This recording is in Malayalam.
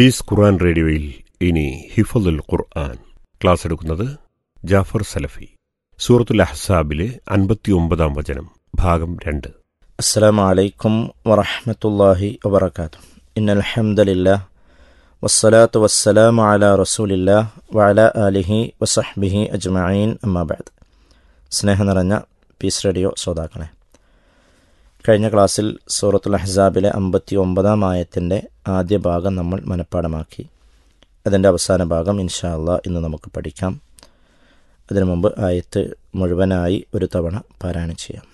പീസ് ഖുർആൻ റേഡിയോയിൽ ഇനി ഹിഫുൽ ഖുർആൻ ക്ലാസ് എടുക്കുന്നത് ജാഫർ സലഫി സൂറത്തുൽ അഹ്സാബിലെ അൻപത്തിയൊമ്പതാം വചനം ഭാഗം രണ്ട് السلام عليكم ورحمة الله وبركاته إن الحمد لله والصلاة والسلام على رسول الله وعلى آله وصحبه أجمعين أما بعد സ്നേഹം നിറഞ്ഞ പീസ് റേഡിയോ ശ്രോതാക്കളെ കഴിഞ്ഞ ക്ലാസ്സിൽ സൂറത്തുൽ അഹ്സാബിലെ അമ്പത്തി ഒമ്പതാം ആയത്തിൻ്റെ ആദ്യ ഭാഗം നമ്മൾ മനഃപ്പാടമാക്കി അതിൻ്റെ അവസാന ഭാഗം ഇൻഷാ അള്ളാ ഇന്ന് നമുക്ക് പഠിക്കാം അതിനു മുമ്പ് ആയത്ത് മുഴുവനായി ഒരു തവണ പാരായണം ചെയ്യാം